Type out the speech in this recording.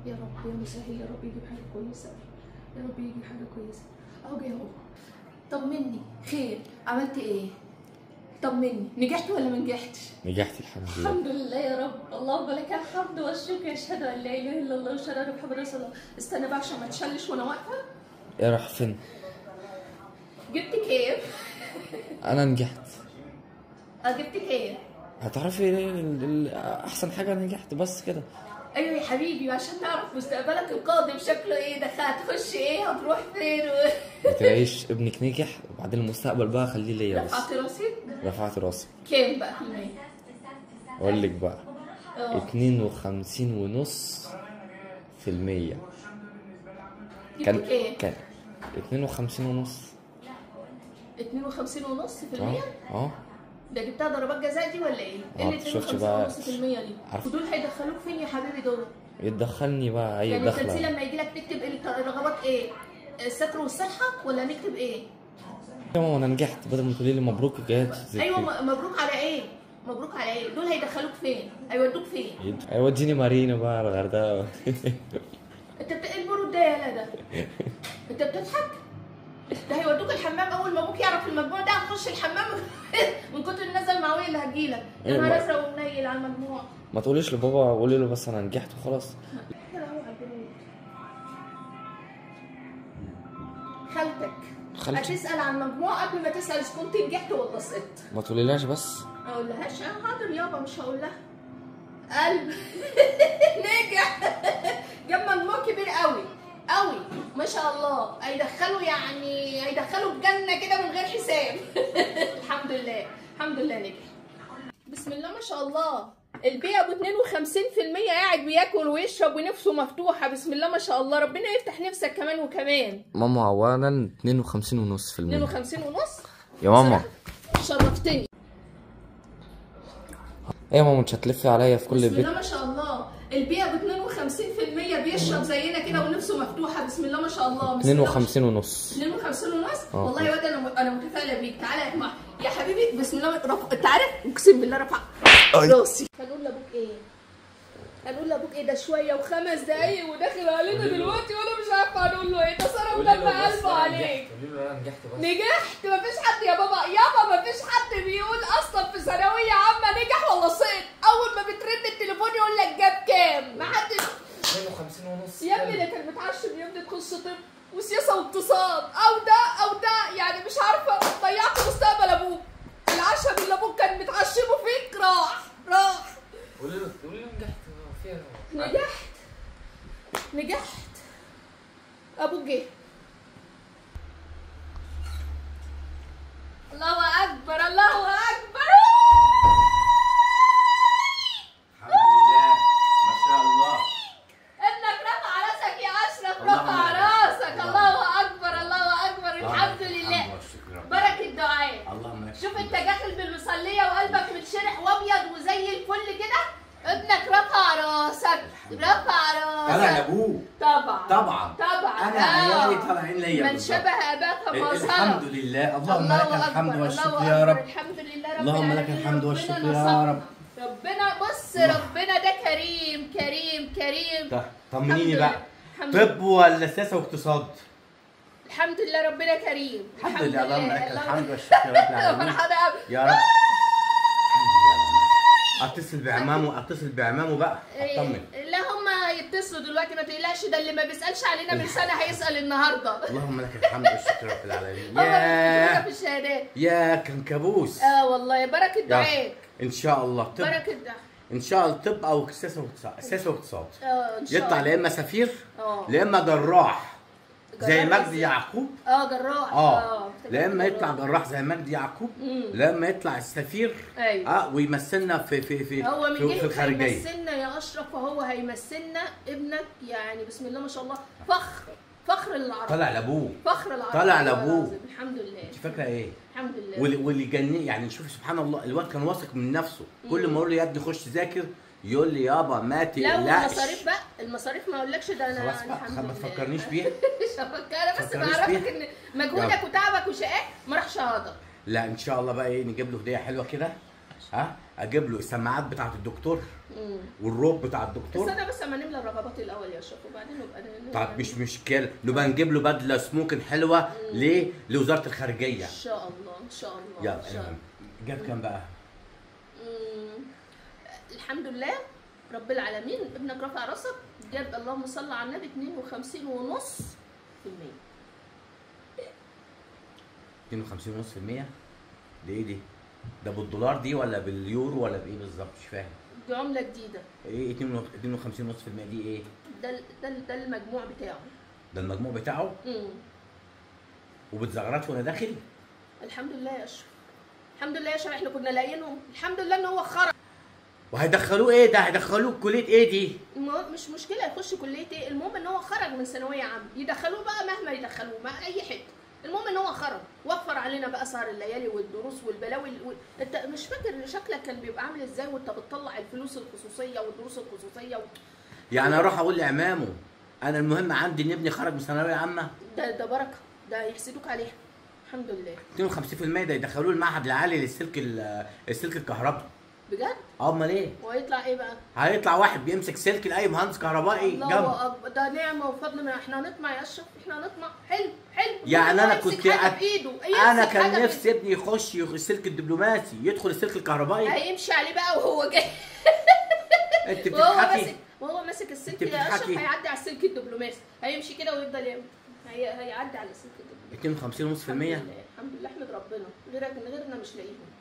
يا رب يا مسهل يا رب يجيب حاجه كويسه يا رب يجيب حاجه كويسه اهو جه اهو طمني خير عملت ايه طمني نجحت ولا ما نجحتش نجحت الحمد لله الحمد لله يا رب اللهم لك الحمد والشكر اشهد ان لا اله الا الله واشهد ان محمدا رسول الله استنى بقى عشان ما تشلش وانا واقفه ايه راح فين جبت كام انا نجحت اه جبت كام هتعرفي ال- ال- احسن حاجه نجحت بس كده ايوه يا حبيبي عشان تعرف مستقبلك القادم شكله ايه ده هتخش ايه هتروح فين ما تلاقيش ابنك نجح وبعدين المستقبل بقى خليه ليا بس رفعت راسي رفعت راسي كام بقى في المية اقول لك بقى اه اتنين وخمسين ونص في المية جبت كان كام كان اتنين وخمسين ونص 52 ونص في اه المية اه ده جبتها ضربات جزاء دي ولا ايه؟ اه، ايه اللي شفت 52 بقى. ونص في المية دي؟ عارف. ودول هيدخلوك فين يا حبيبي دول؟ يتدخلني بقى اي يعني التنسيق دخله لما يجي لك تكتب ايه الرغبات ايه؟ الستر والصحة ولا نكتب ايه؟ يا ماما انا نجحت بدل ما تقولي لي مبروك جاي ايوه م- مبروك على ايه؟ مبروك على ايه؟ دول هيدخلوك فين؟ هيودوك فين؟ هيوديني مارينا بقى الغردقه انت بت... ايه البرود ده يالا ده؟ انت بتضحك؟ ده هيودوك الحمام اول ما ابوك يعرف المجموع ده هتخش الحمام من كتر النزل المعويه اللي هتجيلك يا ايوه. نهار ازرق ومنيل على المجموع ما تقوليش لبابا قولي له بس انا نجحت وخلاص يا لهوي على البرود. خالتك خالتي هتسأل عن مجموع قبل ما تسأل إذا كنت نجحت ولا سقطت ما تقوليلاش بس اقول لهاش اه حاضر يابا مش هقول لها قلب نجح جاب مجموع كبير قوي قوي ما شاء الله هيدخلوا يعني هيدخلوا الجنه كده من غير حساب الحمد لله الحمد لله نجح بسم الله ما شاء الله البيع ابو 52% قاعد بياكل ويشرب ونفسه مفتوحه بسم الله ما شاء الله ربنا يفتح نفسك كمان وكمان ماما اولا 52 ونص في المية 52 ونص يا ماما شرفتني ايه يا ماما مش هتلفي عليا في كل بسم البيت الله ما شاء الله البيع ب 52% بيشرب زينا كده ونفسه مفتوحه بسم الله ما شاء الله بسم الله ما شاء 52 ونص 52 ونص اه. والله يا واد انا انا متفائله بيك تعالى يا جماعه يا حبيبي بسم الله رفع انت عارف اقسم بالله رفع راسي هنقول لابوك ايه هنقول لابوك ايه ده شويه وخمس دقايق وداخل علينا دلوقتي وانا مش عارفه هنقول له ايه ده صرف دم قلبه عليك قولي له انا نجحت بس نجحت مفيش حد يا بابا يابا مفيش حد بيقول اصلا في ثانويه عامه نجح ولا سقط اول ما بترن التليفون يقول لك جاب كام محدش 52 ونص يا ابني ده كان متعشم يا ابني تخش طب وسياسه واقتصاد او ده او ده يعني مش عارفه ضيعت مستقبل ابوك العشم اللي ابوك كان متعشمه فيك راح راح قولي له قولي له نجحت فيها نجحت نجحت ابوك جه الله اكبر الله اكبر الحمد لله ما شاء الله انك رفع راسك يا اشرف اللهم رفع لك. راسك اللهم الله اكبر الله اكبر الحمد لله والشكر يا رب. بركه دعاء اللهم لك شوف انت داخل بالمصليه وقلبك متشرح وابيض وزي الفل كده ابنك رفع راسك رفع طلع راسك لابوه طبعا طبعا طبعا انا آه. عيالي طالعين ليا من بالظبط. شبه اباك ما الحمد صنع لله اللهم لك الله الحمد أكبر، والشكر الله يا أكبر، رب الحمد لله رب اللهم لك العالمين، الحمد ربنا والشكر يا نصرنا. رب. ربنا بص ربنا ده كريم كريم كريم طب الحمد طمنيني لله. بقى الحمد لله. طب ولا سياسه واقتصاد الحمد لله ربنا كريم الحمد لله اللهم لك اللهم- الحمد والشكر يا رب العالمين فرحانه قوي يا رب الحمد لله اللهم لك. اتصل بعمامه اتصل بعمامه بقى اطمن لا هم يتصلوا دلوقتي ما تقلقش ده اللي ما بيسالش علينا من سنه هيسال النهارده اللهم لك الحمد والشكر يا رب العالمين هم بيكتبونا يا في الشهادات يا كان كابوس اه والله بركه يا دعائك ان شاء الله طب بركه دعائك ان شاء الله طب او سياسه واقتصاد سياسه واقتصاد اه ان شاء يطلع الله لا اما سفير اه لا اما جراح زي جراح مجدي إزاي؟ يعقوب اه جراح اه تبقى لا اما جراح. يطلع جراح زي مجدي يعقوب مم. لا اما يطلع السفير ايوه اه ويمثلنا في في في هو من في, في جهه الخارجيه هيمثلنا يا اشرف وهو هيمثلنا ابنك يعني بسم الله ما شاء الله فخر فخر العرب طلع لابوه فخر العرب طلع والله لأبوه. العظيم. الحمد لله انت فاكره ايه الحمد لله واللي واللي جنن يعني شوفي سبحان الله الواد كان واثق من نفسه كل ما اقول له يا ابني خش ذاكر يقول لي يابا ما لا تقلقش والمصاريف بقى المصاريف ما اقولكش ده انا خلاص بقى الحمد ما لله. تفكرنيش بيها مش هفكر انا بس تفكرنيش بعرفك بيها. ان مجهودك وتعبك وشقاك ما راحش هدر لا ان شاء الله بقى ايه نجيب له هديه حلوه كده ها اجيب له السماعات بتاعت الدكتور مم. والروب بتاع الدكتور استنى بس اما نملى الرغبات الاول يا شيخ وبعدين نبقى ن- طب مش مشكله نبقى نجيب له بدله سموكن حلوه ليه لوزاره الخارجيه ان شاء الله ان شاء الله يلا ان شاء الله جاب كام بقى مم. الحمد لله رب العالمين ابنك رفع راسك جاب اللهم صل على النبي 52 ونص في المية 52 ونص في المية دي ايه دي ده بالدولار دي ولا باليورو ولا بايه بالظبط مش فاهم دي عملة جديدة ايه 52 ونص في المية دي ايه ده ال- ده ال- ده المجموع بتاعه ده المجموع بتاعه مم. وبتزغرط وانا داخل الحمد لله يا اشرف الحمد لله يا اشرف احنا كنا لاقيينهم الحمد لله ان هو خرج وهيدخلوه ايه ده هيدخلوه كليه ايه دي المهم- مش مشكله يخش كليه ايه المهم ان هو خرج من ثانويه عامه يدخلوه بقى مهما يدخلوه ما اي حته المهم ان هو خرج وفر علينا بقى سهر الليالي والدروس والبلاوي ال- انت مش فاكر شكلك كان بيبقى عامل ازاي وانت بتطلع الفلوس الخصوصيه والدروس الخصوصيه و... يعني اروح اقول لعمامه انا المهم عندي ان ابني خرج من ثانويه عامه ده ده بركه ده يحسدوك عليها الحمد لله 52% ده يدخلوه المعهد العالي للسلك ال- السلك الكهرباء بجد امال ايه وهيطلع ايه بقى هيطلع واحد بيمسك سلك لاي مهندس كهربائي جنب الله اكبر ده نعمه وفضل من احنا هنطمع يا اشرف احنا هنطمع حلو حلو يعني هو انا يمسك كنت حاجة أ- بايده انا يمسك كان حاجة نفسي ابني يخش يخ- السلك الدبلوماسي يدخل السلك الكهربائي هيمشي عليه بقى وهو جاي انت وهو بتضحكي ماسك وهو ماسك السلك انت يا اشرف بتضحكي. هيعدي على السلك الدبلوماسي هيمشي كده ويفضل يعمل هي... هيعدي على السلك الدبلوماسي 52 ونص في المية الحمد لله الحمد لله احمد ربنا غيرك من غيرنا مش لاقيهم